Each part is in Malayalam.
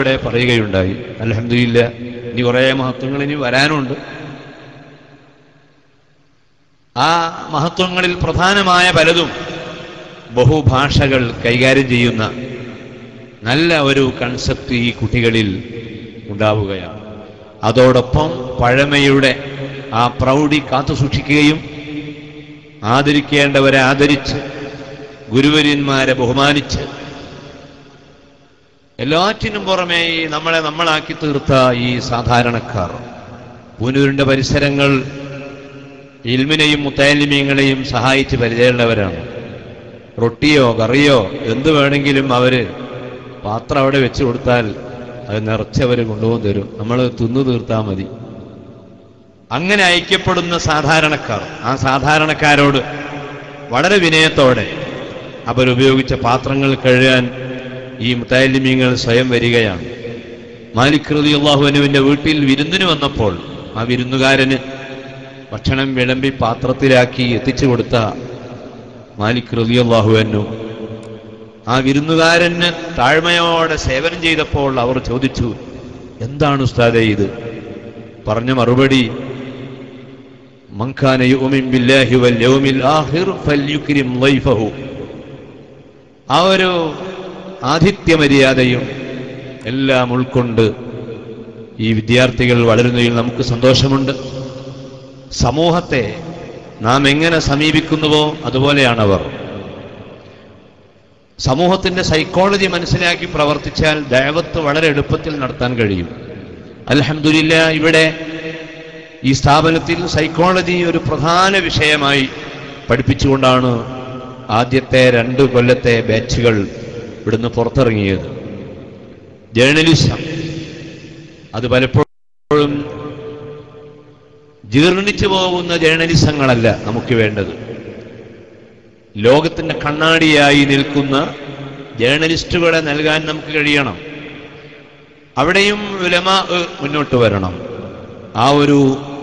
ഇവിടെ പറയുകയുണ്ടായി അലഹമില്ല ഇനി കുറേ മഹത്വങ്ങൾ ഇനി വരാനുണ്ട് ആ മഹത്വങ്ങളിൽ പ്രധാനമായ പലതും ബഹുഭാഷകൾ കൈകാര്യം ചെയ്യുന്ന നല്ല ഒരു കൺസെപ്റ്റ് ഈ കുട്ടികളിൽ ഉണ്ടാവുകയാണ് അതോടൊപ്പം പഴമയുടെ ആ പ്രൗഢി കാത്തുസൂക്ഷിക്കുകയും ആദരിക്കേണ്ടവരെ ആദരിച്ച് ഗുരുവര്യന്മാരെ ബഹുമാനിച്ച് എല്ലാറ്റിനും പുറമെ ഈ നമ്മളെ നമ്മളാക്കി തീർത്ത ഈ സാധാരണക്കാർ പൂനൂരിന്റെ പരിസരങ്ങൾ ഇൽമിനെയും മുത്താലിമീങ്ങളെയും സഹായിച്ച് പരിചയമുള്ളവരാണ് റൊട്ടിയോ കറിയോ എന്ത് വേണമെങ്കിലും അവര് പാത്രം അവിടെ വെച്ച് കൊടുത്താൽ അത് നിറച്ചവര് കൊണ്ടുപോകും തരും നമ്മൾ തിന്നു തീർത്താൽ മതി അങ്ങനെ ഐക്യപ്പെടുന്ന സാധാരണക്കാർ ആ സാധാരണക്കാരോട് വളരെ വിനയത്തോടെ അവരുപയോഗിച്ച പാത്രങ്ങൾ കഴുകാൻ ഈ മുത്താലിമീങ്ങൾ സ്വയം വരികയാണ് മാലിക് റതി അള്ളാഹുവിനുവിന്റെ വീട്ടിൽ വിരുന്നിന് വന്നപ്പോൾ ആ വിരുന്നുകാരന് ഭക്ഷണം വിളമ്പി പാത്രത്തിലാക്കി എത്തിച്ചു കൊടുത്ത മാലിക് റതി അള്ളാഹുവിനു ആ വിരുന്നുകാരന് താഴ്മയോടെ സേവനം ചെയ്തപ്പോൾ അവർ ചോദിച്ചു എന്താണ് ഉസ്താദെ ഇത് പറഞ്ഞ മറുപടി മങ്കാന യുമിൻ ബില്ലാഹി വൽ യൗമിൽ ആഖിർ ഫൽയുക്രിം ളൈഫഹു ആ ഒരു ആതിഥ്യ മര്യാദയും എല്ലാം ഉൾക്കൊണ്ട് ഈ വിദ്യാർത്ഥികൾ വളരുന്നതിൽ നമുക്ക് സന്തോഷമുണ്ട് സമൂഹത്തെ നാം എങ്ങനെ സമീപിക്കുന്നുവോ അതുപോലെയാണവർ സമൂഹത്തിന്റെ സൈക്കോളജി മനസ്സിലാക്കി പ്രവർത്തിച്ചാൽ ദൈവത്ത് വളരെ എളുപ്പത്തിൽ നടത്താൻ കഴിയും അൽഹംദുലില്ല ഇവിടെ ഈ സ്ഥാപനത്തിൽ സൈക്കോളജി ഒരു പ്രധാന വിഷയമായി പഠിപ്പിച്ചുകൊണ്ടാണ് ആദ്യത്തെ രണ്ട് കൊല്ലത്തെ ബാച്ചുകൾ ഇവിടുന്ന് പുറത്തിറങ്ങിയത് ജേർണലിസം അത് പലപ്പോഴും ജീർണിച്ചു പോകുന്ന ജേർണലിസങ്ങളല്ല നമുക്ക് വേണ്ടത് ലോകത്തിന്റെ കണ്ണാടിയായി നിൽക്കുന്ന ജേർണലിസ്റ്റുകളെ നൽകാൻ നമുക്ക് കഴിയണം അവിടെയും ഉലമ മുന്നോട്ട് വരണം ആ ഒരു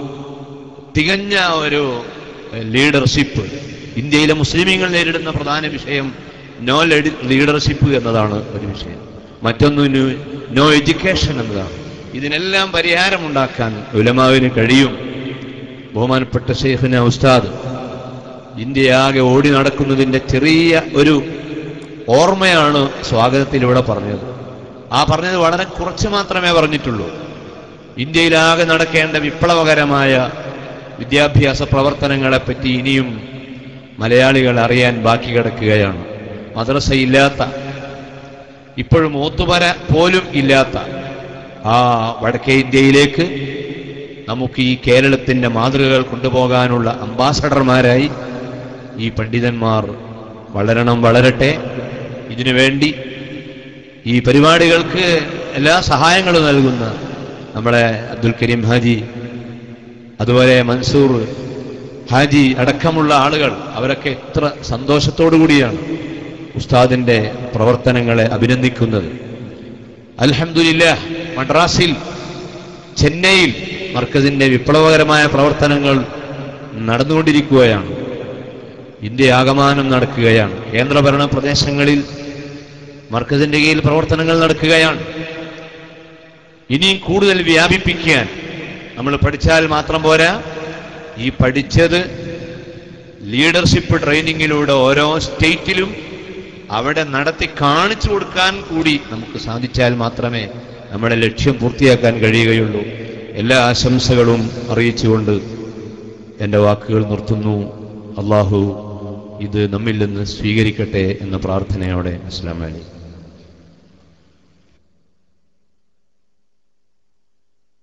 തികഞ്ഞ ഒരു ലീഡർഷിപ്പ് ഇന്ത്യയിലെ മുസ്ലിമീങ്ങൾ നേരിടുന്ന പ്രധാന വിഷയം നോ ലീഡർഷിപ്പ് എന്നതാണ് ഒരു വിഷയം മറ്റൊന്ന് നോ എഡ്യൂക്കേഷൻ എന്നതാണ് ഇതിനെല്ലാം പരിഹാരമുണ്ടാക്കാൻ ഉലമാവിന് കഴിയും ബഹുമാനപ്പെട്ട ഷെയ്ഖിന ഉസ്താദ് ഇന്ത്യയാകെ ഓടി നടക്കുന്നതിന്റെ ചെറിയ ഒരു ഓർമ്മയാണ് സ്വാഗതത്തിലൂടെ പറഞ്ഞത് ആ പറഞ്ഞത് വളരെ കുറച്ച് മാത്രമേ പറഞ്ഞിട്ടുള്ളൂ ഇന്ത്യയിലാകെ നടക്കേണ്ട വിപ്ലവകരമായ വിദ്യാഭ്യാസ പ്രവർത്തനങ്ങളെപ്പറ്റി ഇനിയും മലയാളികൾ അറിയാൻ ബാക്കി കിടക്കുകയാണ് മദ്രസയില്ലാത്ത ഇപ്പോഴും ഓത്തുപര പോലും ഇല്ലാത്ത ആ വടക്കേ ഇന്ത്യയിലേക്ക് നമുക്ക് ഈ കേരളത്തിന്റെ മാതൃകകൾ കൊണ്ടുപോകാനുള്ള അംബാസഡർമാരായി ഈ പണ്ഡിതന്മാർ വളരണം വളരട്ടെ ഇതിനുവേണ്ടി ഈ പരിപാടികൾക്ക് എല്ലാ സഹായങ്ങളും നൽകുന്ന നമ്മളെ അബ്ദുൽ കരീം ഹാജി അതുപോലെ മൻസൂർ ഹാജി അടക്കമുള്ള ആളുകൾ അവരൊക്കെ എത്ര സന്തോഷത്തോടു കൂടിയാണ് ഉസ്താദിന്റെ പ്രവർത്തനങ്ങളെ അഭിനന്ദിക്കുന്നത് അൽഹംദുലില്ല മദ്രാസിൽ ചെന്നൈയിൽ മർക്കസിന്റെ വിപ്ലവകരമായ പ്രവർത്തനങ്ങൾ നടന്നുകൊണ്ടിരിക്കുകയാണ് ഇന്ത്യ ആകമാനം നടക്കുകയാണ് കേന്ദ്രഭരണ പ്രദേശങ്ങളിൽ മർക്കസിന്റെ കീഴിൽ പ്രവർത്തനങ്ങൾ നടക്കുകയാണ് ഇനിയും കൂടുതൽ വ്യാപിപ്പിക്കാൻ നമ്മൾ പഠിച്ചാൽ മാത്രം പോരാ ഈ പഠിച്ചത് ലീഡർഷിപ്പ് ട്രെയിനിങ്ങിലൂടെ ഓരോ സ്റ്റേറ്റിലും അവിടെ നടത്തി കാണിച്ചു കൊടുക്കാൻ കൂടി നമുക്ക് സാധിച്ചാൽ മാത്രമേ നമ്മുടെ ലക്ഷ്യം പൂർത്തിയാക്കാൻ കഴിയുകയുള്ളൂ എല്ലാ ആശംസകളും അറിയിച്ചുകൊണ്ട് എൻ്റെ വാക്കുകൾ നിർത്തുന്നു അള്ളാഹു ഇത് നമ്മിൽ നിന്ന് സ്വീകരിക്കട്ടെ എന്ന പ്രാർത്ഥനയോടെ അസ്ലാം വലൈക്കും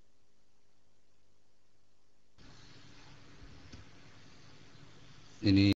ഇനി